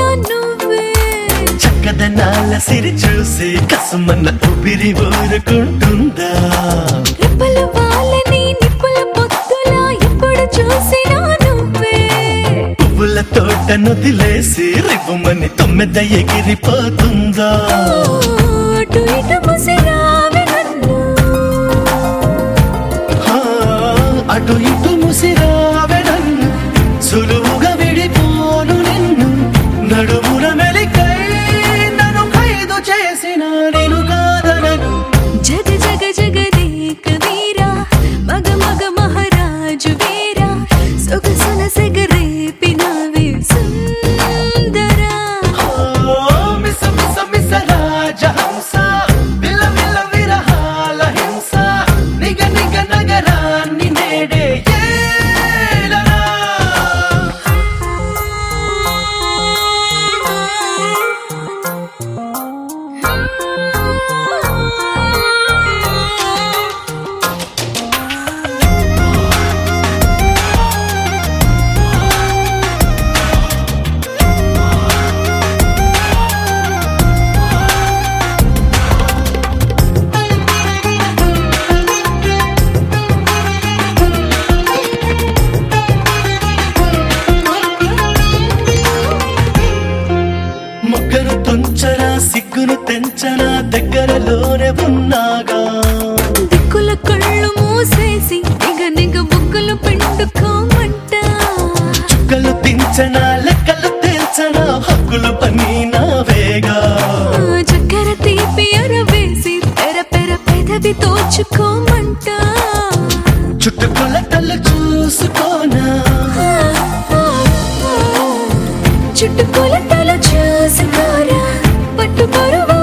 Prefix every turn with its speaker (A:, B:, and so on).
A: నువ్వే
B: చక్కదనాల సిరి చూసి కసుమన్న ఊపిరి ఊరుకుంటుందా
A: రెప్పల వాళ్ళని నిప్పుల పొత్తులా ఎప్పుడు చూసినా నువ్వే
B: పువ్వుల తోట నొదిలేసి రివ్వుమని తొమ్మిద ఎగిరిపోతుందా
A: అటు ఇటు ముసిరావే నన్ను
B: ఆ, అటు ఇటు ముసిరావెడన్ను సులువుగా విడిపోను నిన్ను నడుమున మెలికై నన్ను ఖైదు చేసిన నేను కాదనను
A: జగ జగ జగదేక వీరా మగ మగ మహారాజు వీరా సొగసున సెగరేపినవే సుందరా
B: ఓ, మిస మిస మిస రాజహంస విల విల విరహాల హింస నిగ నిగ నగరాన్ని నేడే ఏలరా మొగ్గను తుంచరా సిగ్గును తెంచరా దగ్గరలోనే ఉన్నాగా
A: దిక్కుల కళ్ళు మూసేసి నిగ నిగ బుగ్గలు పిండుకోమంట
B: చుక్కలు తించనా లెక్కలు తేల్చనా హక్కులు పని నావేగా
A: చక్కెర తీపి అరవేసి పెర పెర పెదవి తోచుకోమంట
B: చుట్టుకొలతలు చూసుకోనా
A: చుట్టుకొలతలు చూసుకోరా పట్టు పరువ